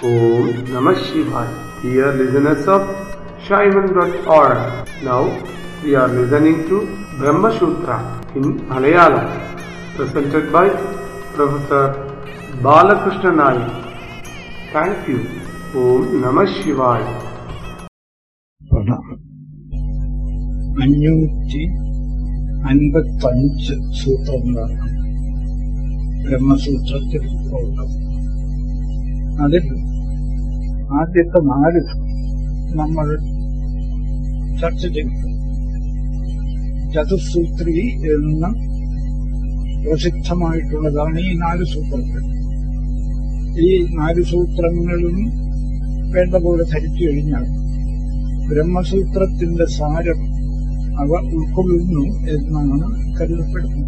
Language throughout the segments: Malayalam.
Om Namah Shivaya. Dear listeners of Shaivan.org, now we are listening to Brahma Sutra in Malayalam, presented by Professor Balakrishna Nayak. Thank you. Om Namah Shivaya. പ്രണാമം അഞ്ഞൂറ്റി അൻപത്തഞ്ച് സൂത്രങ്ങളാണ് ബ്രഹ്മസൂത്രത്തിൽ ഉള്ളത് അതിൽ ആദ്യത്തെ നാല് നമ്മൾ ചർച്ച ചെയ്തു ചതുസൂത്രി എന്ന പ്രസിദ്ധമായിട്ടുള്ളതാണ് ഈ നാല് സൂത്രങ്ങൾ ഈ നാല് സൂത്രങ്ങളും വേണ്ട പോലെ ധരിച്ചു കഴിഞ്ഞാൽ ബ്രഹ്മസൂത്രത്തിന്റെ സാരം അവ ഉൾക്കൊള്ളുന്നു എന്നാണ് കരുതപ്പെടുന്നത്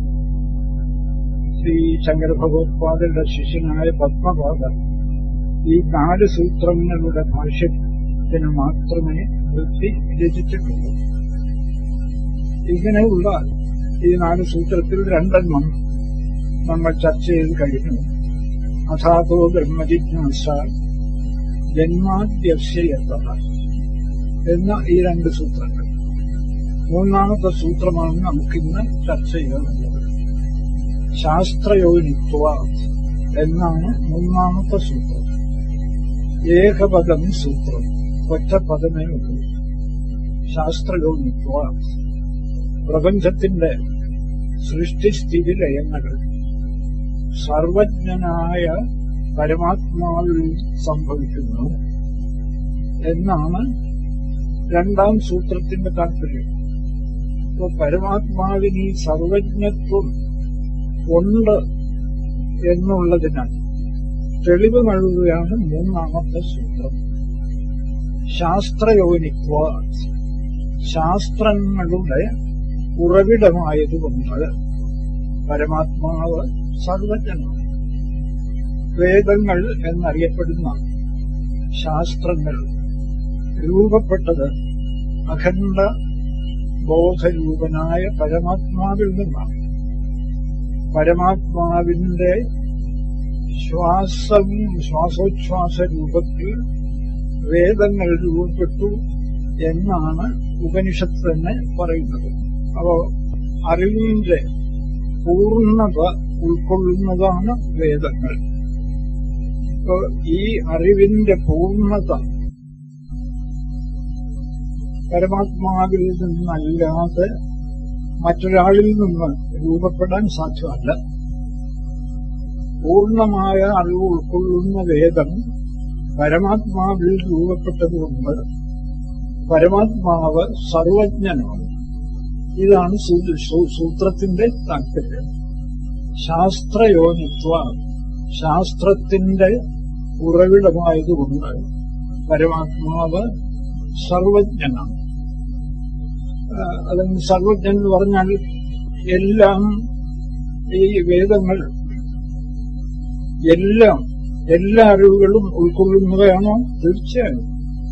ശ്രീ ശങ്കര ഭഗവത്പാദരുടെ ശിഷ്യനായ പത്മപാദ ഈ നാല് സൂത്രങ്ങളുടെ ഭാഷ്യത്തിന് മാത്രമേ വൃത്തി രചിച്ചിട്ടുള്ളൂ ഇങ്ങനെയുള്ള ഈ നാല് സൂത്രത്തിൽ രണ്ടെണ്ണം നമ്മൾ ചർച്ച ചെയ്ത് കഴിഞ്ഞു അഥാതോ ബ്രഹ്മജിജ്ഞാസ ജന്മാദ്യസ്യത എന്ന ഈ രണ്ട് സൂത്രങ്ങൾ മൂന്നാമത്തെ സൂത്രമാണ് നമുക്കിന്ന് ചർച്ച ചെയ്യാനുള്ളത് ശാസ്ത്രയോനിത്വ എന്നാണ് മൂന്നാമത്തെ സൂത്രം ഏകപദം സൂത്രം ഒറ്റ പദമേ ഉള്ളൂ ശാസ്ത്രയോനിത്വ പ്രപഞ്ചത്തിന്റെ സൃഷ്ടിസ്ഥിതി ലയങ്ങൾ സർവജ്ഞനായ പരമാത്മാവിൽ സംഭവിക്കുന്നു എന്നാണ് രണ്ടാം സൂത്രത്തിന്റെ താല്പര്യം ഇപ്പൊ പരമാത്മാവിന് ഈ സർവജ്ഞത്വം ഉണ്ട് എന്നുള്ളതിനാൽ തെളിവ് നൽകുകയാണ് മൂന്നാമത്തെ സൂത്രം ശാസ്ത്രയോനിത്വ ശാസ്ത്രങ്ങളുടെ ഉറവിടമായതുകൊണ്ട് പരമാത്മാവ് സർവജ്ഞനാണ് വേദങ്ങൾ എന്നറിയപ്പെടുന്ന ശാസ്ത്രങ്ങൾ രൂപപ്പെട്ടത് അഖണ്ഡ ബോധരൂപനായ പരമാത്മാവിൽ നിന്നാണ് പരമാത്മാവിന്റെ ശ്വാസം ശ്വാസോച്ഛ്വാസ രൂപത്തിൽ വേദങ്ങൾ രൂപപ്പെട്ടു എന്നാണ് ഉപനിഷത്ത് തന്നെ പറയുന്നത് അപ്പോ അറിവിന്റെ പൂർണ്ണത ഉൾക്കൊള്ളുന്നതാണ് വേദങ്ങൾ ഇപ്പൊ ഈ അറിവിന്റെ പൂർണ്ണത പരമാത്മാവിൽ നിന്നല്ലാതെ മറ്റൊരാളിൽ നിന്ന് രൂപപ്പെടാൻ സാധ്യമല്ല പൂർണ്ണമായ അറിവ് ഉൾക്കൊള്ളുന്ന വേദം പരമാത്മാവിൽ രൂപപ്പെട്ടതുകൊണ്ട് പരമാത്മാവ് സർവജ്ഞനാണ് ഇതാണ് സൂത്രത്തിന്റെ താല്പര്യം ശാസ്ത്രയോനിത്വ ശാസ്ത്രത്തിന്റെ ഉറവിടമായതുകൊണ്ട് പരമാത്മാവ് സർവജ്ഞനാണ് അതിന് സർവജ്ഞൻ എന്ന് പറഞ്ഞാൽ എല്ലാം ഈ വേദങ്ങൾ എല്ലാം എല്ലാ അറിവുകളും ഉൾക്കൊള്ളുന്നവയാണോ തീർച്ചയായും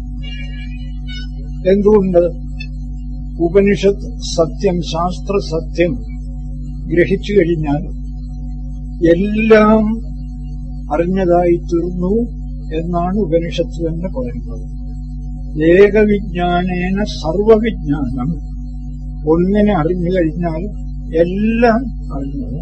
എന്തുകൊണ്ട് ഉപനിഷത്ത് സത്യം ശാസ്ത്ര സത്യം ഗ്രഹിച്ചു കഴിഞ്ഞാൽ എല്ലാം അറിഞ്ഞതായി തീർന്നു എന്നാണ് ഉപനിഷത്ത് തന്നെ പറയുന്നത് ഏകവിജ്ഞാനേന സർവവിജ്ഞാനം ഒന്നിനെ അറിഞ്ഞു കഴിഞ്ഞാൽ എല്ലാം അറിഞ്ഞത്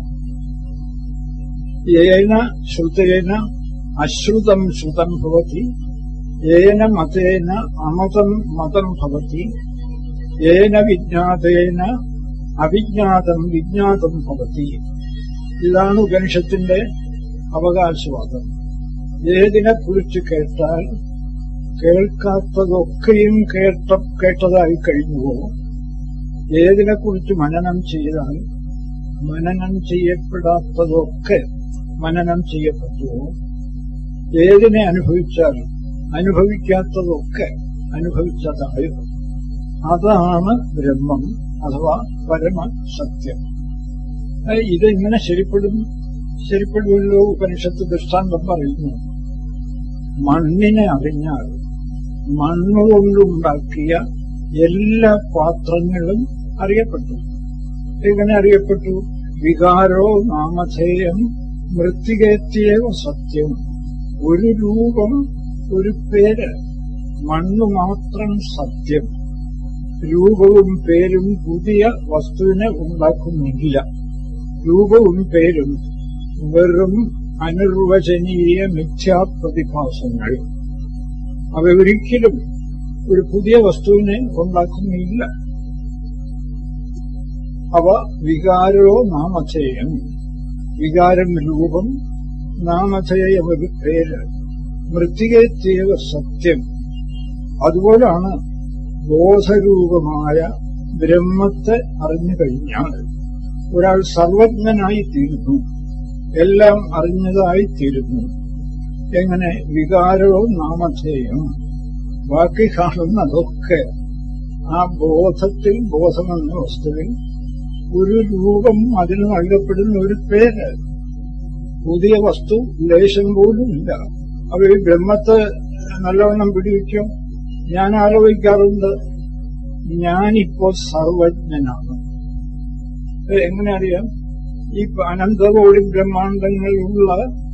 ഏന ശ്രുതേന അശ്രുതം ശ്രുതം ഭവതി ഏന മതേന അമതം മതം ഭവതി ഏന വിജ്ഞാതേന അവിജ്ഞാതം വിജ്ഞാതം ഭവതി ഇതാണ് ഉപനിഷത്തിന്റെ അവകാശവാദം ഏതിനെ കുറിച്ച് കേട്ടാൽ കേൾക്കാത്തതൊക്കെയും കേട്ട കേട്ടതായി കഴിഞ്ഞുവോ ഏതിനെക്കുറിച്ച് മനനം ചെയ്താൽ മനനം ചെയ്യപ്പെടാത്തതൊക്കെ മനനം ചെയ്യപ്പെട്ടുവോ ഏതിനെ അനുഭവിച്ചാൽ അനുഭവിക്കാത്തതൊക്കെ അനുഭവിച്ചതായോ അതാണ് ബ്രഹ്മം അഥവാ പരമ സത്യം ഇതെങ്ങനെ ശരിപ്പെടും ശരിപ്പെടുമല്ലോ ഉപനിഷത്ത് ദൃഷ്ടാന്തം പറയുന്നു മണ്ണിനെ അറിഞ്ഞാൽ മണ്ണുകൊണ്ടുണ്ടാക്കിയ എല്ലാ പാത്രങ്ങളും അറിയപ്പെട്ടു എങ്ങനെ അറിയപ്പെട്ടു വികാരോ നാമധേയം മൃത്തികേത്യവ സത്യം ഒരു രൂപം ഒരു പേര് മണ്ണു മാത്രം സത്യം രൂപവും പേരും പുതിയ വസ്തുവിനെ ഉണ്ടാക്കുന്നില്ല രൂപവും പേരും വെറും അനിർവചനീയ മിഥ്യാപ്രതിഭാസങ്ങൾ അവ ഒരിക്കലും ഒരു പുതിയ വസ്തുവിനെ ഉണ്ടാക്കുന്നില്ല അവ വികാരോ നാമധേയം വികാരം രൂപം നാമധേയം ഒരു പേര് മൃത്തികേത്യവ സത്യം അതുപോലാണ് ബോധരൂപമായ ബ്രഹ്മത്തെ അറിഞ്ഞു കഴിഞ്ഞാൽ ഒരാൾ സർവജ്ഞനായി തീരുന്നു എല്ലാം അറിഞ്ഞതായി തീരുന്നു എങ്ങനെ വികാരവും നാമധേയം ബാക്കി കാണുന്നതൊക്കെ ആ ബോധത്തിൽ ബോധമെന്ന വസ്തുവിൽ ഒരു രൂപം അതിന് നൽകപ്പെടുന്ന ഒരു പേര് പുതിയ വസ്തു ലേശം പോലും ഇല്ല അവ ഈ ബ്രഹ്മത്തെ നല്ലവണ്ണം പിടിവെക്കും ഞാൻ ആലോചിക്കാറുണ്ട് ഞാനിപ്പോ സർവജ്ഞനാണ് എങ്ങനെ അറിയാം ഈ അനന്തകോടി ബ്രഹ്മാണ്ടങ്ങളുള്ള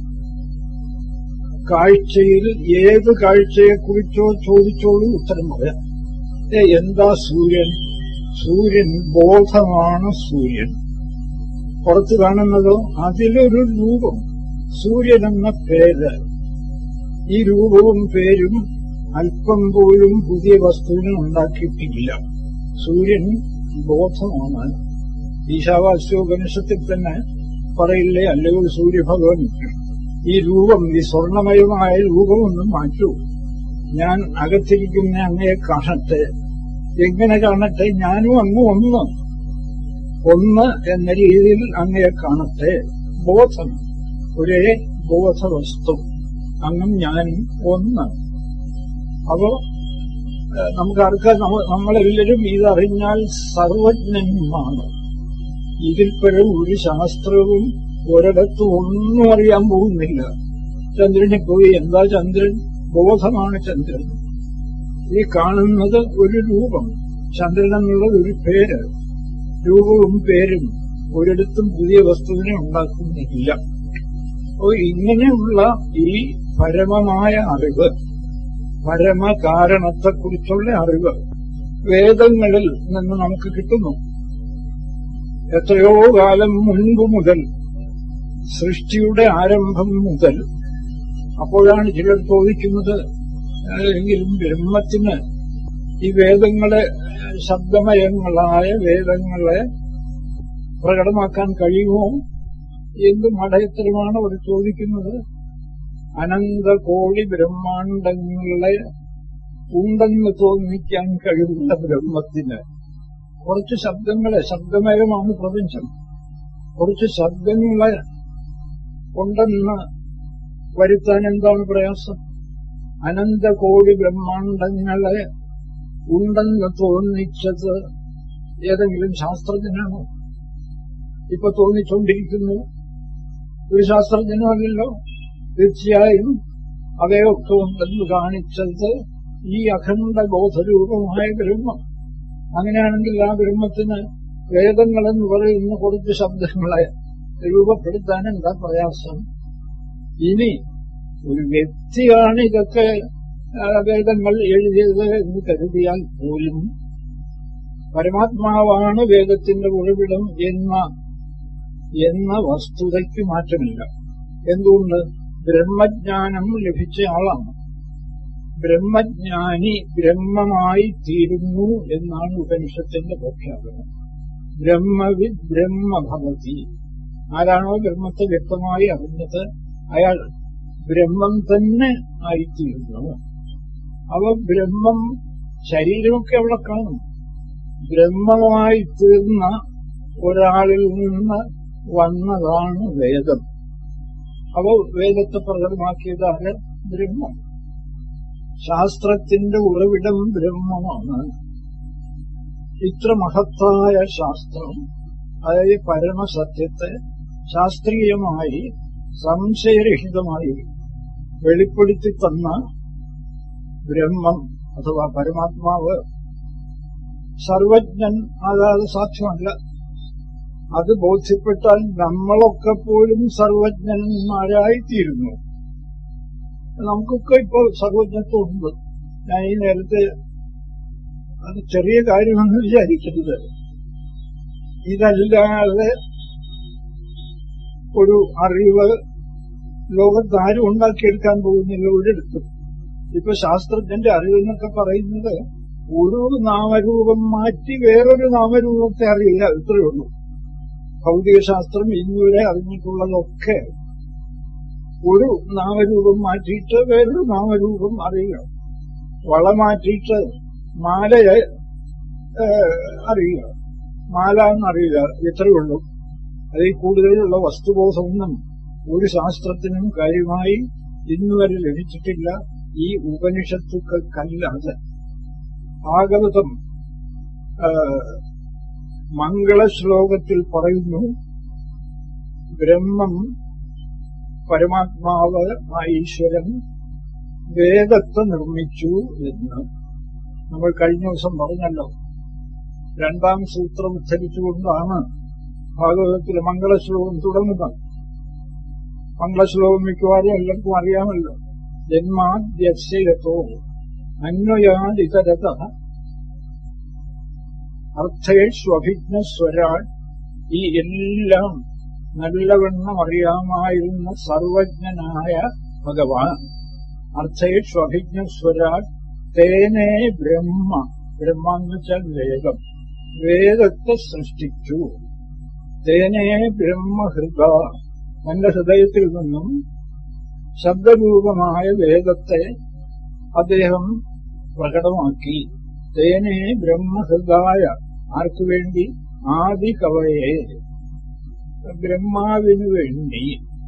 കാഴ്ചയിൽ ഏത് കാഴ്ചയെക്കുറിച്ചോ ചോദിച്ചോളൂ ഉത്തരം പറയാം എന്താ സൂര്യൻ സൂര്യൻ ബോധമാണ് സൂര്യൻ പുറത്ത് കാണുന്നതോ അതിലൊരു രൂപം സൂര്യൻ എന്ന പേര് ഈ രൂപവും പേരും അല്പം പോലും പുതിയ വസ്തുവിനെ ഉണ്ടാക്കിയിട്ടില്ല സൂര്യൻ ബോധമാണ് ഈശാവാസ്യോപനിഷത്തിൽ തന്നെ പറയില്ലേ അല്ലയോ സൂര്യഭഗവൻ ഈ രൂപം ഈ സ്വർണമയമായ രൂപമൊന്നും മാറ്റൂ ഞാൻ അകത്തിരിക്കുന്ന അങ്ങയെ കാണട്ടെ എങ്ങനെ കാണട്ടെ ഞാനും അങ്ങ് ഒന്ന് ഒന്ന് എന്ന രീതിയിൽ അങ്ങയെ കാണട്ടെ ബോധം ഒരേ ബോധവസ്തു അങ്ങും ഞാനും ഒന്ന് അപ്പോ നമുക്ക് ആർക്കാർ നമ്മളെല്ലാവരും ഇതറിഞ്ഞാൽ സർവജ്ഞന്മാണ് ഇതിൽപ്പെഴും ഒരു ശാസ്ത്രവും ഒരിടത്തും ഒന്നും അറിയാൻ പോകുന്നില്ല ചന്ദ്രനെ പോയി എന്താ ചന്ദ്രൻ ബോധമാണ് ചന്ദ്രൻ ഈ കാണുന്നത് ഒരു രൂപം ചന്ദ്രൻ എന്നുള്ളത് ഒരു പേര് രൂപവും പേരും ഒരിടത്തും പുതിയ വസ്തുവിനെ ഉണ്ടാക്കുന്നില്ല അപ്പോൾ ഇങ്ങനെയുള്ള ഈ പരമമായ അറിവ് പരമകാരണത്തെക്കുറിച്ചുള്ള അറിവ് വേദങ്ങളിൽ നിന്ന് നമുക്ക് കിട്ടുന്നു എത്രയോ കാലം മുൻപ് മുതൽ സൃഷ്ടിയുടെ ആരംഭം മുതൽ അപ്പോഴാണ് ചിലർ ചോദിക്കുന്നത് എങ്കിലും ബ്രഹ്മത്തിന് ഈ വേദങ്ങളെ ശബ്ദമയങ്ങളായ വേദങ്ങളെ പ്രകടമാക്കാൻ കഴിയുമോ എന്ത് മടയത്തരമാണ് അവർ ചോദിക്കുന്നത് അനന്ത കോടി ബ്രഹ്മാണ്ടങ്ങളെ ഉണ്ടെന്ന് തോന്നിക്കാൻ കഴിവുള്ള ബ്രഹ്മത്തിന് കുറച്ച് ശബ്ദങ്ങളെ ശബ്ദമയമാണ് പ്രപഞ്ചം കുറച്ച് ശബ്ദങ്ങളെ ഉണ്ടെന്ന് വരുത്താൻ എന്താണ് പ്രയാസം അനന്ത കോടി ബ്രഹ്മാണ്ടങ്ങളെ ഉണ്ടെന്ന് തോന്നിച്ചത് ഏതെങ്കിലും ശാസ്ത്രജ്ഞനാണോ ഇപ്പൊ തോന്നിച്ചുകൊണ്ടിരിക്കുന്നു ഒരു ശാസ്ത്രജ്ഞനല്ലോ തീർച്ചയായും അവയൊക്കെ ഉണ്ടെന്ന് കാണിച്ചത് ഈ അഖണ്ഡ ബോധരൂപമായ ബ്രഹ്മം അങ്ങനെയാണെങ്കിൽ ആ ബ്രഹ്മത്തിന് വേദങ്ങളെന്ന് പറയുന്ന കുറച്ച് ശബ്ദങ്ങളെ രൂപപ്പെടുത്താൻ എന്താ പ്രയാസം ഇനി ഒരു വ്യക്തിയാണ് ഇതൊക്കെ വേദങ്ങൾ എഴുതിയത് എന്ന് കരുതിയാൽ പോലും പരമാത്മാവാണ് വേദത്തിന്റെ ഉറവിടം എന്ന എന്ന വസ്തുതയ്ക്ക് മാറ്റമില്ല എന്തുകൊണ്ട് ബ്രഹ്മജ്ഞാനം ലഭിച്ച ആളാണ് ബ്രഹ്മജ്ഞാനി ബ്രഹ്മമായി തീരുന്നു എന്നാണ് ഉപനിഷത്തിന്റെ പ്രഖ്യാപനം ബ്രഹ്മവിദ് ബ്രഹ്മഭവതി ആരാണോ ബ്രഹ്മത്തെ വ്യക്തമായി അറിഞ്ഞത് അയാൾ ബ്രഹ്മം തന്നെ ആയിത്തീരുന്നു അവ ബ്രഹ്മം ശരീരമൊക്കെ അവിടെ കാണും ബ്രഹ്മമായി തീർന്ന ഒരാളിൽ നിന്ന് വന്നതാണ് വേദം അവ വേദത്തെ പ്രകടമാക്കിയതാണ് ബ്രഹ്മം ശാസ്ത്രത്തിന്റെ ഉറവിടം ബ്രഹ്മമാണ് ഇത്ര മഹത്തായ ശാസ്ത്രം അതായത് പരമസത്യത്തെ ശാസ്ത്രീയമായി സംശയരഹിതമായി വെളിപ്പെടുത്തി തന്ന ബ്രഹ്മം അഥവാ പരമാത്മാവ് സർവജ്ഞൻ ആകാതെ സാധ്യമല്ല അത് ബോധ്യപ്പെട്ടാൽ നമ്മളൊക്കെ പോലും സർവജ്ഞന്മാരായിത്തീരുന്നു നമുക്കൊക്കെ ഇപ്പോൾ സർവജ്ഞത്വമുണ്ട് ഞാൻ ഈ നേരത്തെ അത് ചെറിയ കാര്യമെന്ന് വിചാരിക്കരുത് ഇതല്ലാതെ ഒരു അറിവ് ലോകത്ത് ആരും ഉണ്ടാക്കിയെടുക്കാൻ പോകുന്നില്ല ഒരിടത്തും ഇപ്പൊ ശാസ്ത്രജ്ഞന്റെ അറിവെന്നൊക്കെ പറയുന്നത് ഒരു നാമരൂപം മാറ്റി വേറൊരു നാമരൂപത്തെ അറിയില്ല ഇത്രയേ ഉള്ളൂ ഭൗതികശാസ്ത്രം ഇന്നുവരെ അറിഞ്ഞിട്ടുള്ളതൊക്കെ ഒരു നാമരൂപം മാറ്റിയിട്ട് വേറൊരു നാമരൂപം അറിയുക വള മാറ്റിയിട്ട് മാലയെ അറിയുക മാല എന്നറിയില്ല ഇത്രയേ ഉള്ളൂ അതിൽ കൂടുതലുള്ള വസ്തുബോധമൊന്നും ഒരു ശാസ്ത്രത്തിനും കാര്യമായി ഇന്നുവരെ ലഭിച്ചിട്ടില്ല ഈ ഉപനിഷത്തുക്കല്ലാതെ ഭാഗവതം മംഗളശ്ലോകത്തിൽ പറയുന്നു ബ്രഹ്മം പരമാത്മാവ് ഈശ്വരൻ വേദത്തെ നിർമ്മിച്ചു എന്ന് നമ്മൾ കഴിഞ്ഞ ദിവസം പറഞ്ഞല്ലോ രണ്ടാം സൂത്രം ഉദ്ധരിച്ചുകൊണ്ടാണ് ഭാഗവതത്തിലെ മംഗളശ്ലോകം തുടങ്ങുന്നത് മംഗളശ്ലോകം മിക്കവാറും എല്ലാവർക്കും അറിയാമല്ലോ ജന്മാദ്യസ്യതോ അന്വയാദിതരത അർത്ഥേഷ്വഭിജ്ഞസ്വരാൾ ഈ എല്ലാം നല്ലവണ്ണം അറിയാമായിരുന്ന സർവജ്ഞനായ ഭഗവാൻ അർത്ഥേഷ്വഭിജ്ഞസ്വരാൾ തേനേ ബ്രഹ്മ ബ്രഹ്മ എന്ന് വെച്ചാൽ വേദം വേദത്തെ സൃഷ്ടിച്ചു തേനേ ബ്രഹ്മഹൃദ തന്റെ ഹൃദയത്തിൽ നിന്നും ശബ്ദരൂപമായ വേദത്തെ അദ്ദേഹം പ്രകടമാക്കി തേനെ ബ്രഹ്മഹൃദായ ആർക്കു വേണ്ടി ആദി കവയെ ബ്രഹ്മാവിനു വേണ്ടി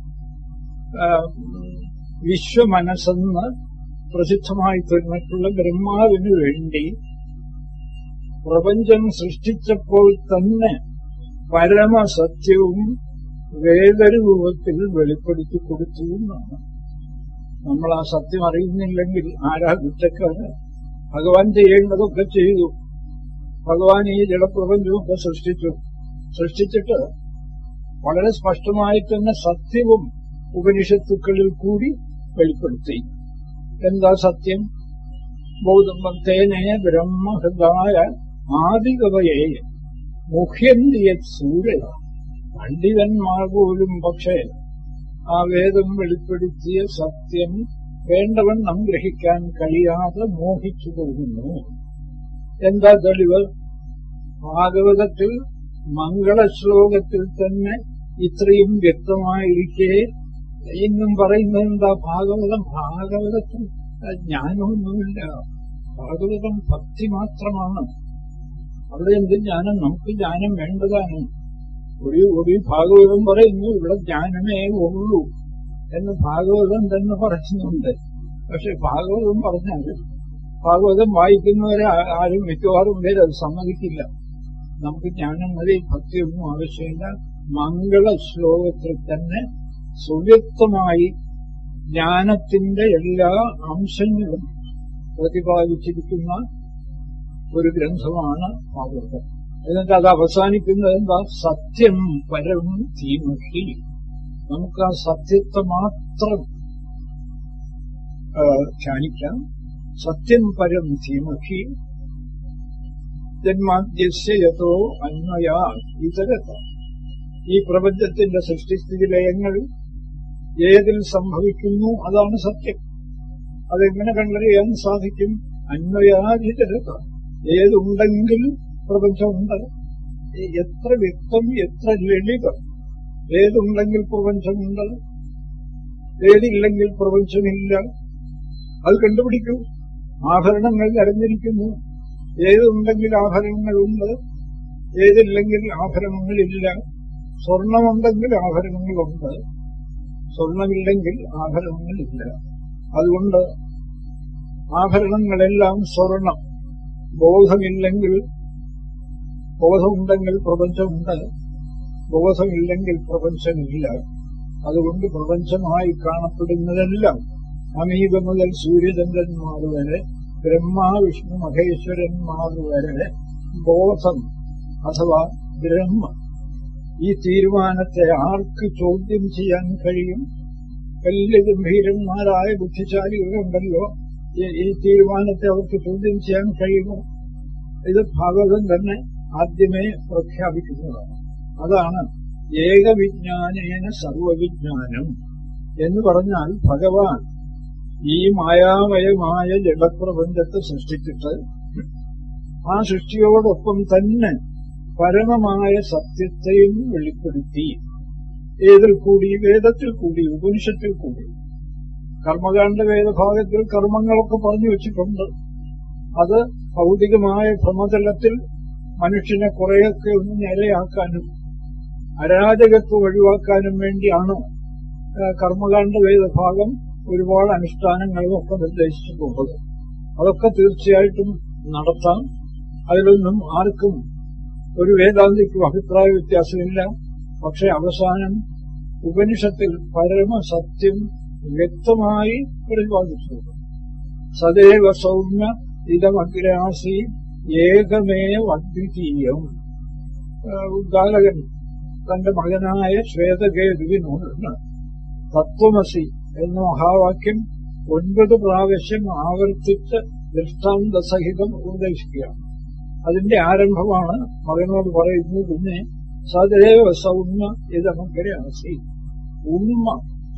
വിശ്വമനസ്സെന്ന് പ്രസിദ്ധമായി തീർന്നിട്ടുള്ള ബ്രഹ്മാവിനു വേണ്ടി പ്രപഞ്ചം സൃഷ്ടിച്ചപ്പോൾ തന്നെ പരമസത്യവും വേദരൂപത്തിൽ വെളിപ്പെടുത്തി കൊടുത്തു എന്നാണ് നമ്മൾ ആ സത്യം അറിയുന്നില്ലെങ്കിൽ ആരാ കുറ്റക്കാര് ഭഗവാൻ ചെയ്യേണ്ടതൊക്കെ ചെയ്തു ഭഗവാൻ ഈ ജലപ്രപഞ്ചമൊക്കെ സൃഷ്ടിച്ചു സൃഷ്ടിച്ചിട്ട് വളരെ സ്പഷ്ടമായി തന്നെ സത്യവും ഉപനിഷത്തുക്കളിൽ കൂടി വെളിപ്പെടുത്തി എന്താ സത്യം ബൗദ്ധഭക്തേനെ ബ്രഹ്മഹൃദായ ആദികവയെ മുഖ്യന്തിയ സൂര്യ പണ്ഡിതന്മാർ പോലും പക്ഷേ ആ വേദം വെളിപ്പെടുത്തിയ സത്യം വേണ്ടവണ്ണം ഗ്രഹിക്കാൻ കഴിയാതെ മോഹിച്ചു പോകുന്നു എന്താ തെളിവ് ഭാഗവതത്തിൽ മംഗളശ്ലോകത്തിൽ തന്നെ ഇത്രയും വ്യക്തമായിരിക്കെ ഇന്നും പറയുന്നത് എന്താ ഭാഗവതം ഭാഗവതത്തിൽ ജ്ഞാനമൊന്നുമില്ല ഭാഗവതം ഭക്തി മാത്രമാണ് അവിടെ എന്ത് ജ്ഞാനം നമുക്ക് ജ്ഞാനം വേണ്ടതാണ് ഒരു ഒരു ഭാഗവതം പറയുന്നു ഇവിടെ ജ്ഞാനമേ ഉള്ളൂ എന്ന് ഭാഗവതം തന്നെ പറയുന്നുണ്ട് പക്ഷെ ഭാഗവതം പറഞ്ഞാൽ ഭാഗവതം വായിക്കുന്നവരെ ആരും മിക്കവാറും പേര് അത് സമ്മതിക്കില്ല നമുക്ക് ജ്ഞാനം മതി ഭക്തിയൊന്നും ആവശ്യമില്ല മംഗള ശ്ലോകത്തിൽ തന്നെ സുവ്യക്തമായി ജ്ഞാനത്തിന്റെ എല്ലാ അംശങ്ങളും പ്രതിപാദിച്ചിരിക്കുന്ന ഒരു ഗ്രന്ഥമാണ് ഭാഗവതം എന്നിട്ട് അത് അവസാനിക്കുന്നത് എന്താ സത്യം പരം ധീമഹി നമുക്ക് ആ സത്യത്തെ മാത്രം ധ്യാനിക്കാം സത്യം പരം ധീമഹി ജന്മാദ്യസ്യതോ അന്വയാ ഇതരത ഈ പ്രപഞ്ചത്തിന്റെ സൃഷ്ടിസ്ഥിതി ലയങ്ങൾ ഏതിൽ സംഭവിക്കുന്നു അതാണ് സത്യം അതെങ്ങനെ കണ്ടറിയാൻ സാധിക്കും അന്വയാതിതരത ഏതുണ്ടെങ്കിൽ പ്രപഞ്ചമുണ്ട് എത്ര വ്യക്തം എത്ര ലളിതം ഏതുണ്ടെങ്കിൽ പ്രപഞ്ചമുണ്ട് ഏതില്ലെങ്കിൽ പ്രപഞ്ചമില്ല അത് കണ്ടുപിടിക്കൂ ആഭരണങ്ങൾ നിറഞ്ഞിരിക്കുന്നു ഏതുണ്ടെങ്കിൽ ആഭരണങ്ങളുണ്ട് ഏതില്ലെങ്കിൽ ആഭരണങ്ങളില്ല സ്വർണമുണ്ടെങ്കിൽ ആഭരണങ്ങളുണ്ട് സ്വർണമില്ലെങ്കിൽ ആഭരണങ്ങളില്ല അതുകൊണ്ട് ആഭരണങ്ങളെല്ലാം സ്വർണം ബോധമില്ലെങ്കിൽ ബോധമുണ്ടെങ്കിൽ പ്രപഞ്ചമുണ്ട് ബോധമില്ലെങ്കിൽ പ്രപഞ്ചമില്ല അതുകൊണ്ട് പ്രപഞ്ചമായി കാണപ്പെടുന്നതെല്ലാം അമീബ മുതൽ സൂര്യചന്ദ്രന്മാർ വരെ ബ്രഹ്മ വിഷ്ണു മഹേശ്വരന്മാർ വരെ ബോധം അഥവാ ബ്രഹ്മ ഈ തീരുമാനത്തെ ആർക്ക് ചോദ്യം ചെയ്യാൻ കഴിയും വലിയ ഗംഭീരന്മാരായ ബുദ്ധിശാലികളുണ്ടല്ലോ ഈ- ഈ തീരുമാനത്തെ അവർക്ക് ചോദ്യം ചെയ്യാൻ കഴിയുമോ ഇത് ഭാഗവതം തന്നെ ആദ്യമേ പ്രഖ്യാപിക്കുന്നതാണ് അതാണ് ഏകവിജ്ഞാനേന സർവവിജ്ഞാനം എന്ന് പറഞ്ഞാൽ ഭഗവാൻ ഈ മായാമയമായ ജഡപ്രപഞ്ചത്തെ സൃഷ്ടിച്ചിട്ട് ആ സൃഷ്ടിയോടൊപ്പം തന്നെ പരമമായ സത്യത്തെയും വെളിപ്പെടുത്തി ഏതിൽ കൂടി വേദത്തിൽ കൂടി ഉപനിഷത്തിൽ കൂടി കർമ്മകാണ്ഡ വേദഭാഗത്തിൽ കർമ്മങ്ങളൊക്കെ പറഞ്ഞു വെച്ചിട്ടുണ്ട് അത് ഭൗതികമായ ഭ്രമതലത്തിൽ മനുഷ്യനെ കുറെയൊക്കെ ഒന്ന് നിരയാക്കാനും അരാജകത്വം ഒഴിവാക്കാനും വേണ്ടിയാണ് ആ, കർമ്മകാണ്ഡ വേദഭാഗം ഒരുപാട് അനുഷ്ഠാനങ്ങളും ഒക്കെ നിർദ്ദേശിച്ചിട്ടുള്ളത് അതൊക്കെ തീർച്ചയായിട്ടും നടത്താം അതിലൊന്നും ആർക്കും ഒരു വേദാന്തിക്കും അഭിപ്രായ വ്യത്യാസമില്ല പക്ഷെ അവസാനം ഉപനിഷത്തിൽ പരമസത്യം വ്യക്തമായി പ്രതിപാദിച്ചിട്ടുണ്ട് സദൈവ സൗമ്യ ഇതമഗ്രാസി ഏകമേവ അദ്വിതീയം ആ, ഉദ്ദാലകൻ തന്റെ മകനായ ശ്വേതകേതുവിനോട് തത്വമസി എന്ന മഹാവാക്യം ഒൻപത് പ്രാവശ്യം ആവർത്തിച്ച് ദൃഷ്ടാന്ത സഹിതം ഉപദേശിക്കുകയാണ് അതിന്റെ ആരംഭമാണ് മകനോട് പറയുന്നു പിന്നെ സദൈവ സൗമ്യ ഇതമഗ്രാസി ഉണ്മ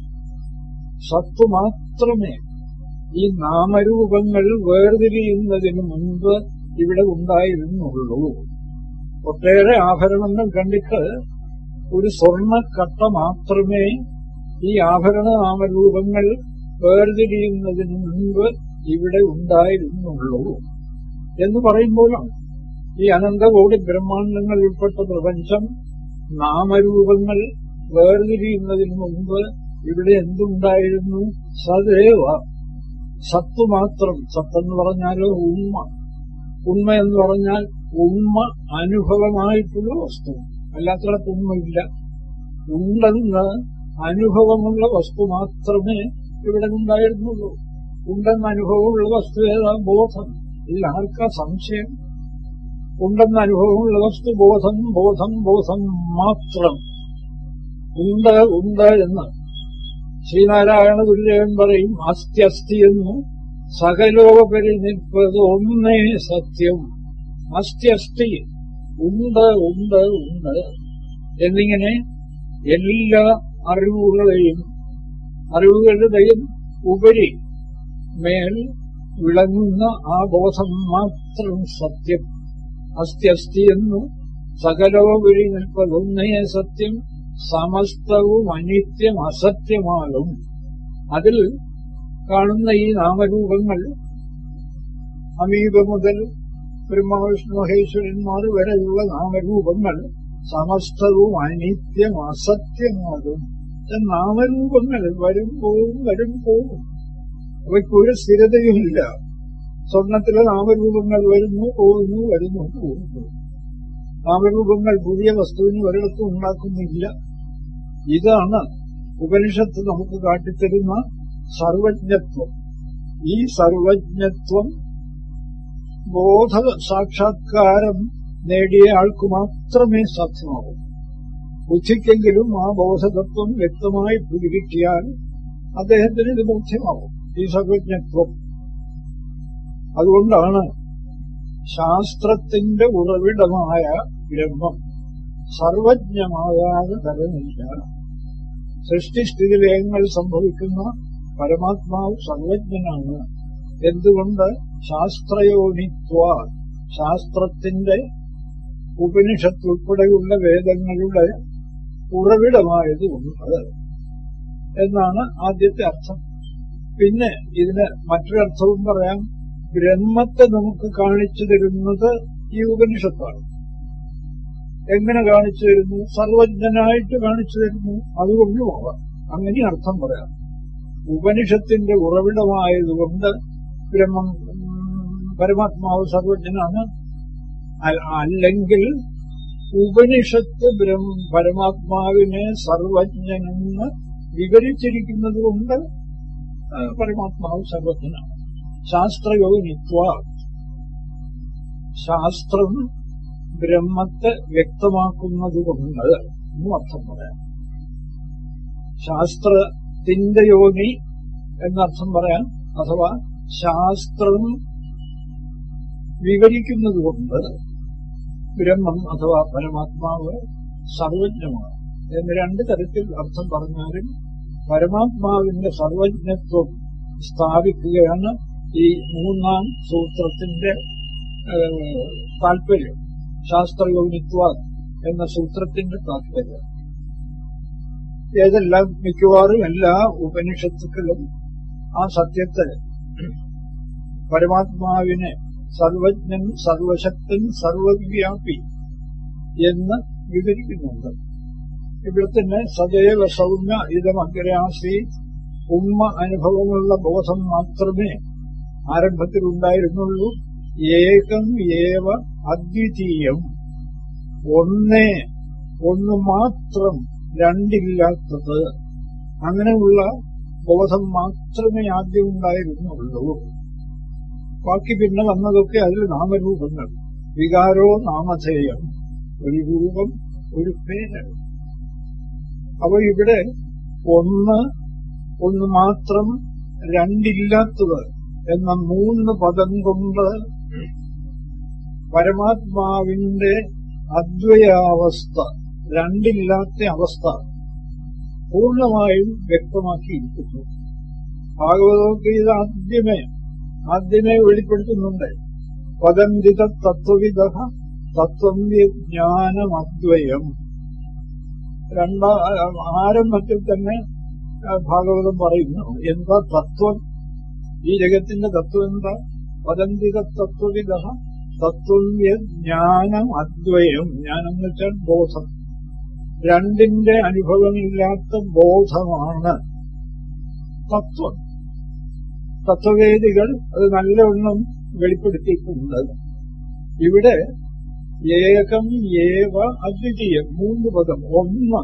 സത്വ മാത്രമേ ഈ നാമരൂപങ്ങൾ വേർതിരിയുന്നതിന് മുൻപ് ഇവിടെ ഉണ്ടായിരുന്നുള്ളൂ ഒട്ടേറെ ആഭരണങ്ങൾ കണ്ടിട്ട് ഒരു സ്വർണ്ണക്കട്ട മാത്രമേ ഈ ആഭരണ നാമരൂപങ്ങൾ വേർതിരിയുന്നതിന് മുൻപ് ഇവിടെ ഉണ്ടായിരുന്നുള്ളൂ എന്ന് പറയുമ്പോഴാണ് ഈ അനന്തകോടി ബ്രഹ്മാണ്ടങ്ങൾ ഉൾപ്പെട്ട പ്രപഞ്ചം നാമരൂപങ്ങൾ വേർതിരിയുന്നതിന് മുമ്പ് ഇവിടെ എന്തുണ്ടായിരുന്നു സദേവ സത്ത് മാത്രം സത്തെന്ന് പറഞ്ഞാലോ ഉണ്മ ഉണ്മ എന്ന് പറഞ്ഞാൽ ഉണ്മ അനുഭവമായിട്ടുള്ള വസ്തു അല്ലാത്തിടത്ത് ഉണ്മയില്ല ഉണ്ടെന്ന് അനുഭവമുള്ള വസ്തു മാത്രമേ ഇവിടെ ഉണ്ടായിരുന്നുള്ളൂ ഉണ്ടെന്ന് അനുഭവമുള്ള വസ്തു ഏതാ ബോധം ഇതിൽ ആർക്കാ സംശയം ഉണ്ടെന്ന് അനുഭവമുള്ള വസ്തു ബോധം ബോധം ബോധം മാത്രം ഉണ്ട് ഉണ്ട് എന്ന് ശ്രീനാരായണ ഗുരുദേവൻ പറയും അസ്ഥി അസ്ഥി എന്നു സകലോപരി നിൽപ്പത് ഒന്നേ സത്യം അസ്ഥി അസ്ഥി ഉണ്ട് ഉണ്ട് ഉണ്ട് എന്നിങ്ങനെ എല്ലാ അറിവുകളെയും അറിവുകളുടെയും ഉപരി മേൽ വിളങ്ങുന്ന ആ ബോധം മാത്രം സത്യം അസ്ഥി അസ്ഥി എന്നു സകലോപരി നിൽപ്പതൊന്നേ സത്യം സമസ്തവും അനിത്യം അസത്യമാകും അതിൽ കാണുന്ന ഈ നാമരൂപങ്ങൾ അമീബ മുതൽ ബ്രഹ്മവിഷ്ണു മഹേശ്വരന്മാർ വരെയുള്ള നാമരൂപങ്ങൾ സമസ്തവും അനിത്യം അസത്യമാകും നാമരൂപങ്ങൾ വരും പോവും വരും പോവും അവയ്ക്കൊരു സ്ഥിരതയുമില്ല സ്വർണത്തിലെ നാമരൂപങ്ങൾ വരുന്നു പോകുന്നു വരുന്നു പോകുന്നു നാമരൂപങ്ങൾ പുതിയ വസ്തുവിന് ഒരിടത്തും ഉണ്ടാക്കുന്നില്ല ഇതാണ് ഉപനിഷത്ത് നമുക്ക് കാട്ടിത്തരുന്ന സർവജ്ഞത്വം ഈ സർവജ്ഞത്വം ബോധ സാക്ഷാത്കാരം നേടിയ ആൾക്ക് മാത്രമേ സാധ്യമാകൂ ബുദ്ധിക്കെങ്കിലും ആ ബോധതത്വം വ്യക്തമായി പിടികിട്ടിയാൽ അദ്ദേഹത്തിന് ഇത് ബോധ്യമാവും ഈ സർവജ്ഞത്വം അതുകൊണ്ടാണ് ശാസ്ത്രത്തിന്റെ ഉറവിടമായ ബ്രഹ്മം സർവജ്ഞമാകാതെ തരമില്ല സൃഷ്ടിസ്ഥിതിലയങ്ങൾ സംഭവിക്കുന്ന പരമാത്മാവ് സർവജ്ഞനാണ് എന്തുകൊണ്ട് ശാസ്ത്രയോനിത്വ ശാസ്ത്രത്തിന്റെ ഉപനിഷത്ത് ഉൾപ്പെടെയുള്ള വേദങ്ങളുടെ ഉറവിടമായതുകൊണ്ട് എന്നാണ് ആദ്യത്തെ അർത്ഥം പിന്നെ ഇതിന് മറ്റൊരർത്ഥവും പറയാം ബ്രഹ്മത്തെ നമുക്ക് കാണിച്ചു തരുന്നത് ഈ ഉപനിഷത്താണ് എങ്ങനെ കാണിച്ചു തരുന്നു സർവജ്ഞനായിട്ട് കാണിച്ചു തരുന്നു അതുകൊണ്ടുമാവാം അങ്ങനെ അർത്ഥം പറയാം ഉപനിഷത്തിന്റെ ഉറവിടമായതുകൊണ്ട് ബ്രഹ്മം പരമാത്മാവ് സർവജ്ഞനാണ് അല്ലെങ്കിൽ ഉപനിഷത്ത് ബ്രഹ്മ പരമാത്മാവിനെ സർവജ്ഞനെന്ന് വിവരിച്ചിരിക്കുന്നത് കൊണ്ട് പരമാത്മാവ് സർവജ്ഞനാണ് ശാസ്ത്രയോഗിത്വ ശാസ്ത്രം ബ്രഹ്മത്തെ വ്യക്തമാക്കുന്നത് കൊണ്ട് എന്നും അർത്ഥം പറയാം ത്തിന്റെ യോനി എന്നർത്ഥം പറയാൻ അഥവാ ശാസ്ത്രം വിവരിക്കുന്നത് കൊണ്ട് ബ്രഹ്മം അഥവാ പരമാത്മാവ് സർവജ്ഞമാണ് എന്ന് രണ്ട് തരത്തിൽ അർത്ഥം പറഞ്ഞാലും പരമാത്മാവിന്റെ സർവജ്ഞത്വം സ്ഥാപിക്കുകയാണ് ഈ മൂന്നാം സൂത്രത്തിന്റെ ഏഹ്, താല്പര്യം ശാസ്ത്രയോനിത്വ എന്ന സൂത്രത്തിന്റെ താല്പര്യം ഏതെല്ലാം മിക്കവാറും എല്ലാ ഉപനിഷത്തുക്കളും ആ സത്യത്തെ പരമാത്മാവിനെ സർവജ്ഞൻ സർവശക്തൻ സർവവ്യാപി എന്ന് വിവരിക്കുന്നുണ്ട് ഇവിടെ തന്നെ സദൈവ സൗമ്യ ഇതമഗ്രയാസി ഉമ്മ അനുഭവമുള്ള ബോധം മാത്രമേ ആരംഭത്തിൽ ഉണ്ടായിരുന്നുള്ളൂ ഏകം ഏവ അദ്വിതീയം ഒന്നേ ഒന്ന് മാത്രം രണ്ടില്ലാത്തത് അങ്ങനെയുള്ള ബോധം മാത്രമേ ആദ്യം ഉണ്ടായിരുന്നുള്ളൂ ബാക്കി പിന്നെ വന്നതൊക്കെ അതിൽ നാമരൂപങ്ങൾ വികാരോ നാമധേയം ഒരു രൂപം ഒരു പേര് അപ്പൊ ഇവിടെ ഒന്ന് ഒന്ന് മാത്രം രണ്ടില്ലാത്തത് എന്ന മൂന്ന് പദം കൊണ്ട് പരമാത്മാവിന്റെ അദ്വയാവസ്ഥ രണ്ടില്ലാത്ത അവസ്ഥ പൂർണ്ണമായും വ്യക്തമാക്കിയിരിക്കുന്നു ഭാഗവതോഗീത ആദ്യമേ ആദ്യമേ വെളിപ്പെടുത്തുന്നുണ്ട് പദംവിത തത്വവിധ തത്വം ജ്ഞാനമദ്വയം രണ്ടാ ആരംഭത്തിൽ തന്നെ ആ, ഭാഗവതം പറയുന്നു എന്താ തത്വം ഈ ജഗത്തിന്റെ തത്വം എന്താ പദന്തിക തത്വവിധ തത്വം ജ്ഞാനം അദ്വയം ജ്ഞാനം എന്ന് വെച്ചാൽ ബോധം രണ്ടിന്റെ അനുഭവമില്ലാത്ത ബോധമാണ് തത്വം തത്വവേദികൾ അത് നല്ലവണ്ണം വെളിപ്പെടുത്തിയിട്ടുണ്ട് ഇവിടെ ഏകം ഏവ അദ്വിതീയം മൂന്ന് പദം ഒന്ന്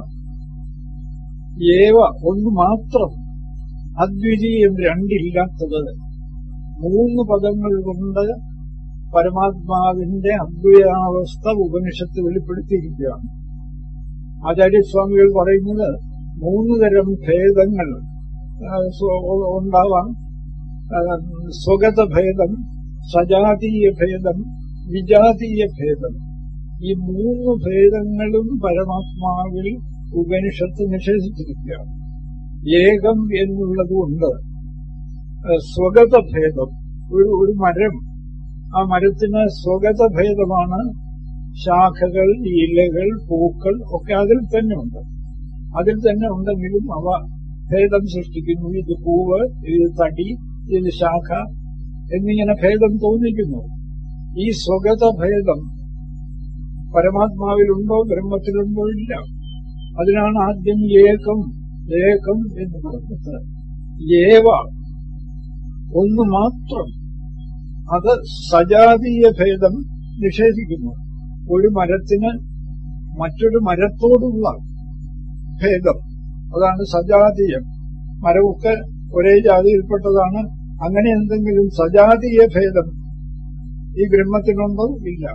ഏവ ഒന്ന് മാത്രം അദ്വിതീയം രണ്ടില്ലാത്തത് മൂന്ന് പദങ്ങൾ കൊണ്ട് പരമാത്മാവിന്റെ അദ്വയാവസ്ഥ ഉപനിഷത്ത് വെളിപ്പെടുത്തിയിരിക്കുകയാണ് ആചാര്യസ്വാമികൾ പറയുന്നത് മൂന്ന് തരം ഭേദങ്ങൾ ആ, സ്വ- ഉണ്ടാവാം ആ, സ്വഗത ഭേദം സജാതീയ ഭേദം വിജാതീയ ഭേദം ഈ മൂന്ന് ഭേദങ്ങളും പരമാത്മാവിൽ ഉപനിഷത്ത് നിഷേധിച്ചിരിക്കുകയാണ് ഏകം എന്നുള്ളതുകൊണ്ട് ആ, സ്വഗത ഭേദം ഒരു ഒരു മരം ആ മരത്തിന് സ്വഗത ഭേദമാണ് ശാഖകൾ ഇലകൾ പൂക്കൾ ഒക്കെ അതിൽ തന്നെ ഉണ്ട് അതിൽ തന്നെ ഉണ്ടെങ്കിലും അവ ഭേദം സൃഷ്ടിക്കുന്നു ഇത് പൂവ് ഇത് തടി ഇത് ശാഖ എന്നിങ്ങനെ ഭേദം തോന്നിക്കുന്നു ഈ സ്വഗത ഭേദം പരമാത്മാവിലുണ്ടോ ബ്രഹ്മത്തിലുണ്ടോ ഇല്ല അതിനാണ് ആദ്യം ഏകം ഏകം എന്ന് പറഞ്ഞത് ഏവ ഒന്ന് മാത്രം അത് സജാതീയ ഭേദം നിഷേധിക്കുന്നു ഒരു മരത്തിന് മറ്റൊരു മരത്തോടുള്ള ഭേദം അതാണ് സജാതീയം മരമൊക്കെ ഒരേ ജാതിയിൽപ്പെട്ടതാണ് അങ്ങനെ എന്തെങ്കിലും സജാതീയ ഭേദം ഈ ബ്രഹ്മത്തിനുണ്ടോ ഇല്ല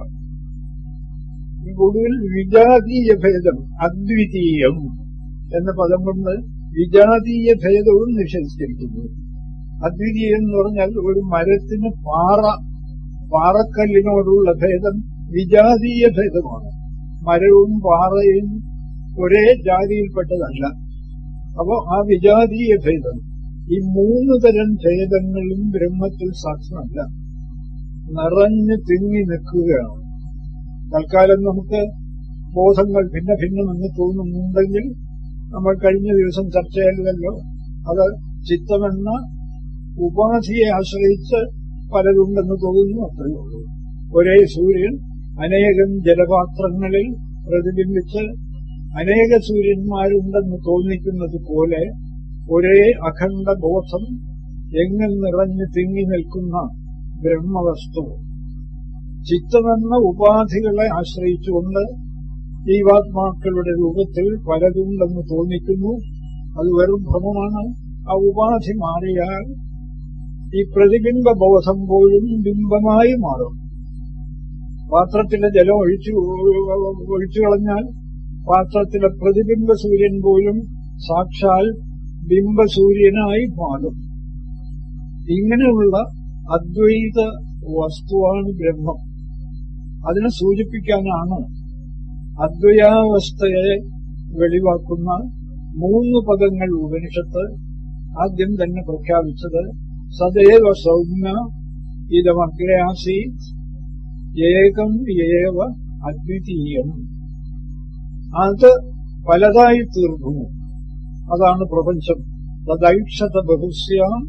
ഒടുവിൽ വിജാതീയ ഭേദം അദ്വിതീയം എന്ന പദം കൊണ്ട് വിജാതീയ ഭേദവും നിഷേധിച്ചിരിക്കുന്നു അദ്വിതീയം എന്ന് പറഞ്ഞാൽ ഒരു മരത്തിന് പാറ പാറക്കല്ലിനോടുള്ള ഭേദം വിജാതീയ ഭേദമാണ് മരവും പാറയും ഒരേ ജാതിയിൽപ്പെട്ടതല്ല അപ്പോ ആ വിജാതീയ ഭേദം ഈ മൂന്ന് തരം ഭേദങ്ങളും ബ്രഹ്മത്തിൽ സാധ്യമല്ല നിറഞ്ഞു തിങ്ങി നിൽക്കുകയാണ് തൽക്കാലം നമുക്ക് ബോധങ്ങൾ ഭിന്ന ഭിന്നമെന്ന് തോന്നുന്നുണ്ടെങ്കിൽ നമ്മൾ കഴിഞ്ഞ ദിവസം ചർച്ച ചെയ്തല്ലോ അത് ചിത്തമെന്ന ഉപാധിയെ ആശ്രയിച്ച് പലരുണ്ടെന്ന് തോന്നുന്നു അത്രയേ ഉള്ളൂ ഒരേ സൂര്യൻ അനേകം ജലപാത്രങ്ങളിൽ പ്രതിബിംബിച്ച് അനേക സൂര്യന്മാരുണ്ടെന്ന് തോന്നിക്കുന്നത് പോലെ ഒരേ അഖണ്ഡ ബോധം എങ്ങും നിറഞ്ഞു തിങ്ങി നിൽക്കുന്ന ബ്രഹ്മവസ്തു ചിത്തമെന്ന ഉപാധികളെ ആശ്രയിച്ചുകൊണ്ട് ജീവാത്മാക്കളുടെ രൂപത്തിൽ പലതുണ്ടെന്ന് തോന്നിക്കുന്നു അത് വെറും ഭ്രമമാണ് ആ ഉപാധി മാറിയാൽ ഈ പ്രതിബിംബ ബോധം പോലും ബിംബമായി മാറും പാത്രത്തിലെ ജലം ഒഴിച്ചു ഒഴിച്ചു കളഞ്ഞാൽ പാത്രത്തിലെ പ്രതിബിംബ സൂര്യൻ പോലും സാക്ഷാൽ ബിംബസൂര്യനായി മാറും ഇങ്ങനെയുള്ള അദ്വൈത വസ്തുവാണ് ബ്രഹ്മം അതിനെ സൂചിപ്പിക്കാനാണ് അദ്വയാവസ്ഥയെ വെളിവാക്കുന്ന മൂന്ന് പദങ്ങൾ ഉപനിഷത്ത് ആദ്യം തന്നെ പ്രഖ്യാപിച്ചത് സദൈവ സൗമ്യ ഇതമഗ്രയാസീത് ഏകം ഏവ അദ്വിതീയം അത് പലതായി തീർന്നു അതാണ് പ്രപഞ്ചം തദൈക്ഷത ബഹുസ്യാം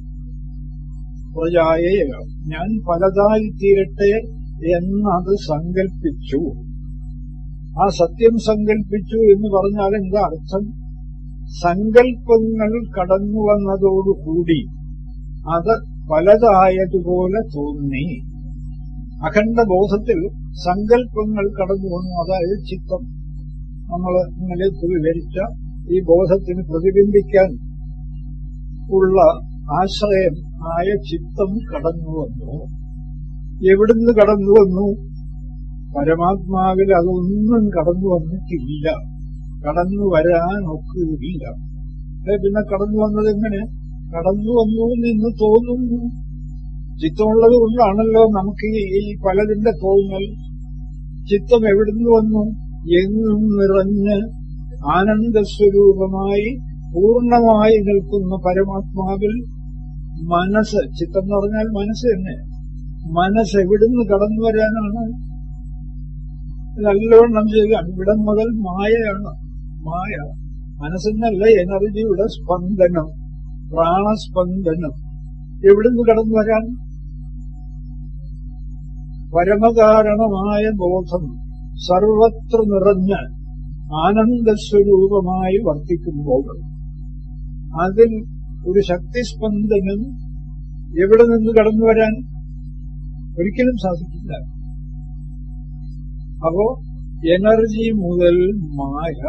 പ്രജായേ ഞാൻ പലതായി തീരട്ടെ എന്നത് സങ്കൽപ്പിച്ചു ആ സത്യം സങ്കൽപ്പിച്ചു എന്ന് പറഞ്ഞാൽ എന്താ അർത്ഥം സങ്കൽപ്പങ്ങൾ കടന്നു വന്നതോടുകൂടി അത് പലതായതുപോലെ തോന്നി അഖണ്ഡ ബോധത്തിൽ സങ്കല്പങ്ങൾ കടന്നു വന്നു അതായത് ചിത്തം നമ്മൾ ഇന്നലെ വിവരിച്ച ഈ ബോധത്തിന് പ്രതിബിംബിക്കാൻ ഉള്ള ആശ്രയം ആയ ചിത്തം കടന്നു വന്നു എവിടുന്ന് കടന്നു വന്നു പരമാത്മാവിൽ അതൊന്നും കടന്നു വന്നിട്ടില്ല കടന്നു വരാൻ ഒക്കുകയില്ല പിന്നെ കടന്നു വന്നത് എങ്ങനെ കടന്നു വന്നു എന്ന് തോന്നുന്നു ചിത്തമുള്ളത് കൊണ്ടാണല്ലോ നമുക്ക് ഈ പലതിന്റെ തോന്നൽ ചിത്തം എവിടുന്ന് വന്നു എങ്ങും നിറഞ്ഞ് ആനന്ദസ്വരൂപമായി പൂർണമായി നിൽക്കുന്ന പരമാത്മാവിൽ മനസ്സ് ചിത്തം എന്ന് പറഞ്ഞാൽ മനസ്സ് തന്നെ മനസ്സ് എവിടുന്ന് കടന്നു വരാനാണ് നല്ലവണ്ണം ചെയ്യുക ഇവിടം മുതൽ മായയാണ് മായ മനസ്സെന്നല്ല എനർജിയുടെ സ്പന്ദനം പ്രാണസ്പന്ദനം എവിടുന്ന് കടന്നു വരാൻ പരമകാരണമായ ബോധം സർവത്ര നിറഞ്ഞ് ആനന്ദസ്വരൂപമായി വർത്തിക്കുമ്പോൾ അതിൽ ഒരു ശക്തിസ്പന്ദനം എവിടെ നിന്ന് കടന്നു വരാൻ ഒരിക്കലും സാധിക്കില്ല അപ്പോ എനർജി മുതൽ മായ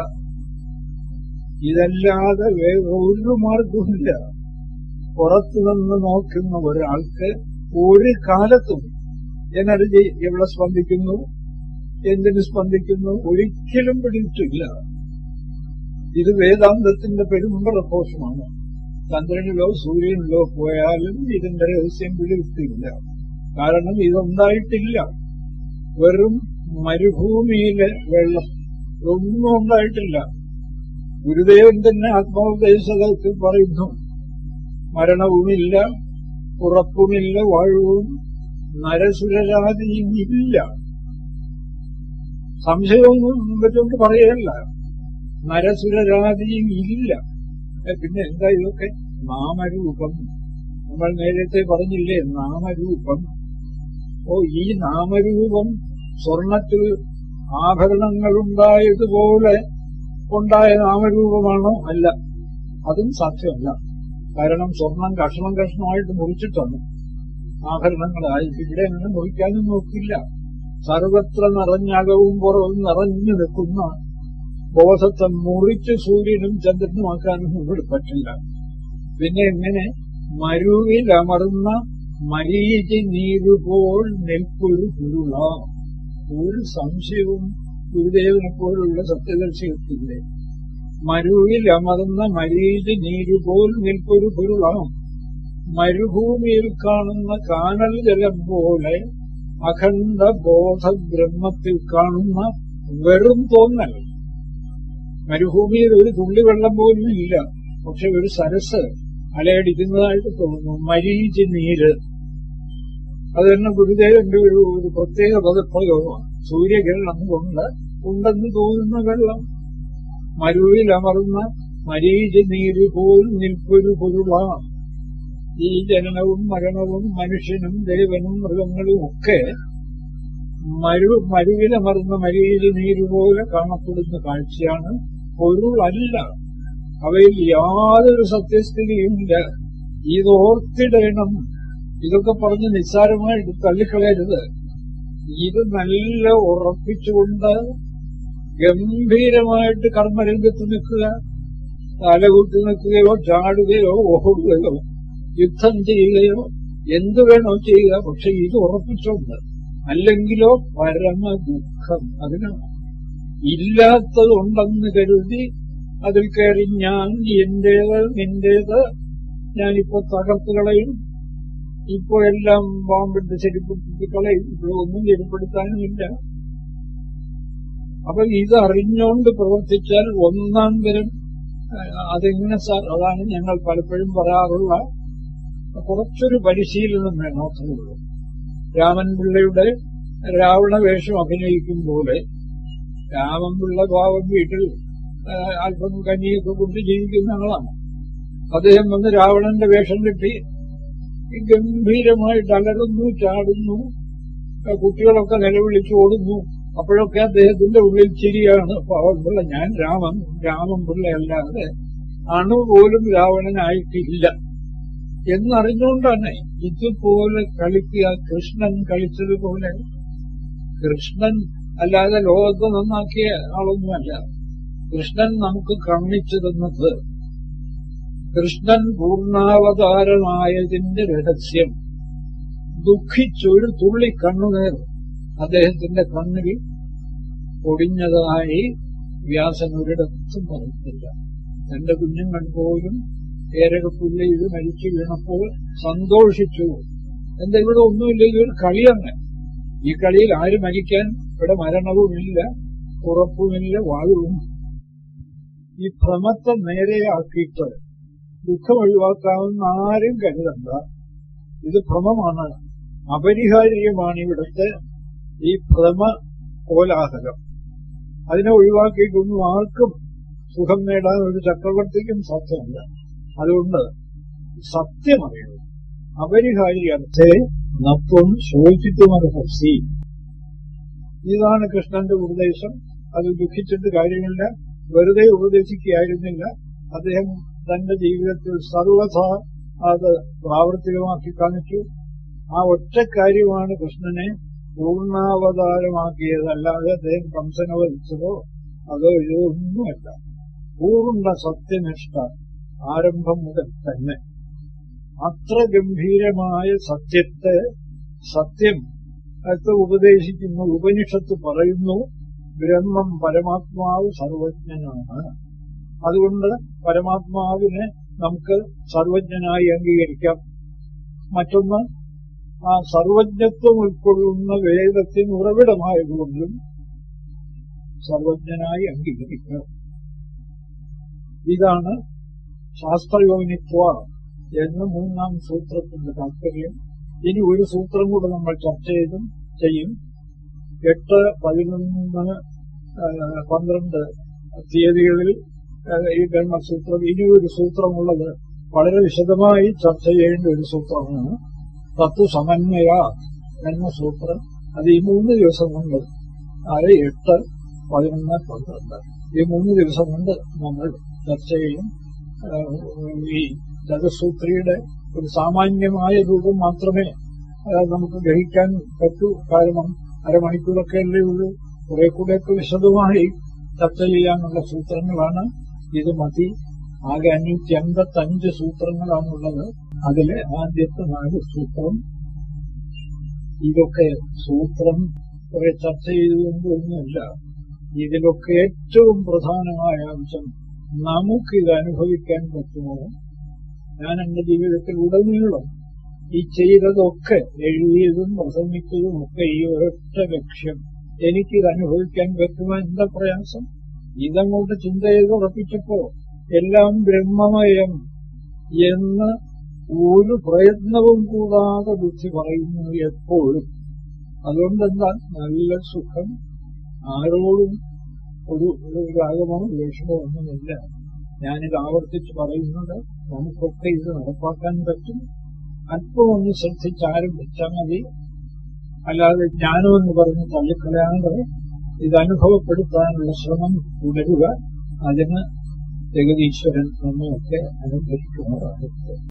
ഇതല്ലാതെ വേറെ ഒരു മാർഗവുമില്ല പുറത്തുനിന്ന് നോക്കുന്ന ഒരാൾക്ക് ഒരു കാലത്തും എനർജി എവിടെ സ്പന്ദിക്കുന്നു എന്തിന് സ്പന്ദിക്കുന്നു ഒരിക്കലും പിടിച്ചില്ല ഇത് വേദാന്തത്തിന്റെ പെരുമ്പറഘോഷമാണ് ചന്ദ്രനിലോ സൂര്യനിലോ പോയാലും ഇതിന്റെ രഹസ്യം പിടികിട്ടില്ല കാരണം ഇതുണ്ടായിട്ടില്ല വെറും മരുഭൂമിയിലെ വെള്ളം ഒന്നും ഉണ്ടായിട്ടില്ല ഗുരുദേവൻ തന്നെ ആത്മോപദേശത്തിൽ പറയുന്നു മരണവുമില്ല ഉറപ്പുമില്ല വാഴവും നരസുരരാതിയും ഇല്ല സംശയമൊന്നും വെച്ചുകൊണ്ട് പറയല്ല നരസുരരാതിയും ഇല്ല പിന്നെ എന്താ ഇതൊക്കെ നാമരൂപം നമ്മൾ നേരത്തെ പറഞ്ഞില്ലേ നാമരൂപം ഓ ഈ നാമരൂപം സ്വർണത്തിൽ ആഭരണങ്ങളുണ്ടായതുപോലെ ഉണ്ടായ നാമരൂപമാണോ അല്ല അതും സാധ്യമല്ല കാരണം സ്വർണം കഷ്ണം കഷ്ണമായിട്ട് മുറിച്ചിട്ടാണ് ആഭരണങ്ങളായി ഇവിടെ അങ്ങനെ മുറിക്കാനും നോക്കില്ല സർവത്ര നിറഞ്ഞകവും പുറവും നിറഞ്ഞു നിൽക്കുന്ന ബോധത്തെ മുറിച്ച് സൂര്യനും ചന്ദ്രനുമാക്കാനും ഇവിടെ പറ്റില്ല പിന്നെ എങ്ങനെ മരുവിൽ അമർന്ന മരീചി നീരുപോൽ നിൽപ്പൊരു കുരുള ഒരു സംശയവും ഗുരുദേവനെ പോലുള്ള സത്യദർശികത്തില്ലേ മരുവിൽ അമർന്ന മരീചി നീരുപോൽ നിൽപ്പൊരു കുരുളാം മരുഭൂമിയിൽ കാണുന്ന കാനൽ ജലം പോലെ അഖണ്ഡ ബോധ ബ്രഹ്മത്തിൽ കാണുന്ന വെറും തോന്നൽ മരുഭൂമിയിൽ ഒരു തുള്ളി വെള്ളം പോലും ഇല്ല പക്ഷെ ഒരു സരസ് അലയടിക്കുന്നതായിട്ട് തോന്നുന്നു മരീചി നീര് അത് തന്നെ ഗുരുദേവന്റെ ഒരു ഒരു പ്രത്യേക പദപ്രയോഗമാണ് സൂര്യകിരണം കൊണ്ട് ഉണ്ടെന്ന് തോന്നുന്ന വെള്ളം മരുവിൽ അമർന്ന മരീചി നീര് പോൽ നിൽപ്പൊരു പൊരുളാണ് ഈ ജനനവും മരണവും മനുഷ്യനും ദേവനും മൃഗങ്ങളും ഒക്കെ മരു മരുവിലമർന്ന മരീചി നീരുപോലെ കാണപ്പെടുന്ന കാഴ്ചയാണ് പൊരുളല്ല അവയിൽ യാതൊരു സത്യസ്ഥിതിയുമില്ല ഇതോർത്തിടണം ഇതൊക്കെ പറഞ്ഞ് നിസ്സാരമായിട്ട് തള്ളിക്കളയരുത് ഇത് നല്ല ഉറപ്പിച്ചുകൊണ്ട് ഗംഭീരമായിട്ട് കർമ്മരംഗത്ത് നിൽക്കുക തലകുത്തി നിൽക്കുകയോ ചാടുകയോ ഓടുകയോ യുദ്ധം ചെയ്യുകയോ എന്തു വേണോ ചെയ്യുക പക്ഷെ ഇത് ഉറപ്പിച്ചുണ്ട് അല്ലെങ്കിലോ പരമ ദുഃഖം അതിനാണ് ഇല്ലാത്തതുണ്ടെന്ന് കരുതി അതിൽ കയറി ഞാൻ എന്റേത് നിന്റേത് ഞാനിപ്പോ തകർത്ത് കളയും ഇപ്പോ എല്ലാം ബോംബിട്ട് ചെരുപ്പിട്ട് കളയും ഇപ്പോൾ ഒന്നും ചെരുപ്പെടുത്താനുമില്ല അപ്പൊ ഇത് അറിഞ്ഞുകൊണ്ട് പ്രവർത്തിച്ചാൽ ഒന്നാം തരം അതെങ്ങനെ സാർ അതാണ് ഞങ്ങൾ പലപ്പോഴും പറയാറുള്ള കുറച്ചൊരു പരിശീലനം വേണം അത്രേ ഉള്ളൂ രാമൻ പിള്ളയുടെ രാവണ വേഷം അഭിനയിക്കും പോലെ രാമൻ പിള്ള ഭാവം വീട്ടിൽ അല്പം കനിയൊക്കെ കൊണ്ട് ജീവിക്കുന്ന ആളാണ് അദ്ദേഹം വന്ന് രാവണന്റെ വേഷം കിട്ടി ഗംഭീരമായിട്ട് അലറുന്നു ചാടുന്നു കുട്ടികളൊക്കെ നിലവിളിച്ച് ഓടുന്നു അപ്പോഴൊക്കെ അദ്ദേഹത്തിന്റെ ഉള്ളിൽ ചിരിയാണ് പാവൻപിള്ള ഞാൻ രാമൻ രാമൻ പിള്ളയല്ലാതെ അണുപോലും രാവണനായിട്ടില്ല എന്നറിഞ്ഞുകൊണ്ടാണ് ഇതുപോലെ കളിക്കുക കൃഷ്ണൻ കളിച്ചതുപോലെ കൃഷ്ണൻ അല്ലാതെ ലോകത്ത് നന്നാക്കിയ ആളൊന്നുമല്ല കൃഷ്ണൻ നമുക്ക് കാണിച്ചു തന്നത് കൃഷ്ണൻ പൂർണ്ണാവതാരമായതിന്റെ രഹസ്യം ദുഃഖിച്ചൊരു തുള്ളി കണ്ണുനീർ അദ്ദേഹത്തിന്റെ കണ്ണിൽ പൊടിഞ്ഞതായി വ്യാസൻ ഒരിടത്തും പറഞ്ഞില്ല തന്റെ കുഞ്ഞുങ്ങൾ പോലും ഏരകപ്പുള്ളിയിൽ മരിച്ചു വീണപ്പോൾ സന്തോഷിച്ചു എന്താ ഇവിടെ ഒന്നുമില്ല ഇതൊരു കളിയാണ് ഈ കളിയിൽ ആര് മരിക്കാൻ ഇവിടെ മരണവുമില്ല ഉറപ്പുമില്ല വാഴുവും ഈ ഭ്രമത്തെ നേരെയാക്കിയിട്ട് ദുഃഖം ഒഴിവാക്കാമെന്ന് ആരും കരുതണ്ട ഇത് ഭ്രമമാണ് അപരിഹാരീയമാണ് ഇവിടുത്തെ ഈ ഭ്രമ കോലാഹലം അതിനെ ഒഴിവാക്കിയിട്ടൊന്നും ആർക്കും സുഖം നേടാൻ ഒരു ചക്രവർത്തിക്കും സാധ്യമല്ല അതുകൊണ്ട് സത്യമറിയൂ അപരിഹാരി അർത്ഥേ നത്വം ശോചിത്തുമർഹസി ഇതാണ് കൃഷ്ണന്റെ ഉപദേശം അത് ദുഃഖിച്ചിട്ട് കാര്യമില്ല വെറുതെ ഉപദേശിക്കുകയായിരുന്നില്ല അദ്ദേഹം തന്റെ ജീവിതത്തിൽ സർവഥ അത് പ്രാവർത്തികമാക്കി കാണിച്ചു ആ ഒറ്റ കാര്യമാണ് കൃഷ്ണനെ പൂർണ്ണാവതാരമാക്കിയതല്ലാതെ അദ്ദേഹം കംസനെ വധിച്ചതോ അതോ ഇതൊന്നുമല്ല പൂർണ്ണ സത്യനിഷ്ഠ ആരംഭം മുതൽ തന്നെ അത്ര ഗംഭീരമായ സത്യത്തെ സത്യം ഒക്കെ ഉപദേശിക്കുന്നു ഉപനിഷത്ത് പറയുന്നു ബ്രഹ്മം പരമാത്മാവ് സർവജ്ഞനാണ് അതുകൊണ്ട് പരമാത്മാവിനെ നമുക്ക് സർവജ്ഞനായി അംഗീകരിക്കാം മറ്റൊന്ന് ആ സർവജ്ഞത്വം ഉൾക്കൊള്ളുന്ന വേദത്തിന് ഉറവിടമായതുകൊണ്ടും സർവജ്ഞനായി അംഗീകരിക്കാം ഇതാണ് ശാസ്ത്രയോനിത്വ എന്ന മൂന്നാം സൂത്രത്തിന്റെ താല്പര്യം ഇനി ഒരു സൂത്രം കൂടെ നമ്മൾ ചർച്ച ചെയ്തും ചെയ്യും എട്ട് പതിനൊന്ന് പന്ത്രണ്ട് തീയതികളിൽ ഈ ബ്രഹ്മസൂത്രം ഇനി ഒരു സൂത്രമുള്ളത് വളരെ വിശദമായി ചർച്ച ചെയ്യേണ്ട ഒരു സൂത്രമാണ് തത്വസമന്വയ എന്ന സൂത്രം അത് ഈ മൂന്ന് ദിവസം കൊണ്ട് അത് എട്ട് പതിനൊന്ന് പന്ത്രണ്ട് ഈ മൂന്ന് ദിവസം കൊണ്ട് നമ്മൾ ചർച്ച ചെയ്യും ഈ ജഗസൂത്രിയുടെ ഒരു സാമാന്യമായ രൂപം മാത്രമേ നമുക്ക് ഗ്രഹിക്കാൻ പറ്റൂ കാരണം അരമണിക്കൂറൊക്കെ അല്ലേ ഉള്ളൂ കുറെ കൂടെയൊക്കെ വിശദമായി ചർച്ച ചെയ്യാനുള്ള സൂത്രങ്ങളാണ് ഇത് മതി ആകെ അഞ്ഞൂറ്റി അൻപത്തി അഞ്ച് സൂത്രങ്ങളാണുള്ളത് അതിലെ ആദ്യത്തെ നാല് സൂത്രം ഇതൊക്കെ സൂത്രം കുറെ ചർച്ച ചെയ്തുകൊണ്ടൊന്നുമില്ല ഇതിലൊക്കെ ഏറ്റവും പ്രധാനമായ അംശം നമുക്കിത് അനുഭവിക്കാൻ പറ്റുമോ ഞാൻ എന്റെ ജീവിതത്തിൽ ഉടനീളം ഈ ചെയ്തതൊക്കെ എഴുതിയതും പ്രസംഗിച്ചതും ഒക്കെ ഈ ഒരൊറ്റ ലക്ഷ്യം എനിക്കിത് അനുഭവിക്കാൻ പറ്റുമോ എന്താ പ്രയാസം ഇതങ്ങോട്ട് ചിന്ത ചെയ്ത് ഉറപ്പിച്ചപ്പോ എല്ലാം ബ്രഹ്മമയം എന്ന് ഒരു പ്രയത്നവും കൂടാതെ ബുദ്ധി പറയുന്നു എപ്പോഴും അതുകൊണ്ട് എന്താ നല്ല സുഖം ആരോടും ഒരു ഒരു രാഗമോ ദേഷ്യമോ ഒന്നുമില്ല ഞാനിത് ആവർത്തിച്ച് പറയുന്നത് നമുക്കൊക്കെ ഇത് നടപ്പാക്കാൻ പറ്റും അല്പം ഒന്ന് ശ്രദ്ധിച്ച് ആരംഭിച്ചാൽ മതി അല്ലാതെ ജ്ഞാനമെന്ന് പറഞ്ഞ് തള്ളിക്കളയാതെ ഇത് അനുഭവപ്പെടുത്താനുള്ള ശ്രമം തുടരുക അതിന് ജഗതീശ്വരൻ നമ്മയൊക്കെ അനുഗ്രഹിക്കുന്നതാകട്ടെ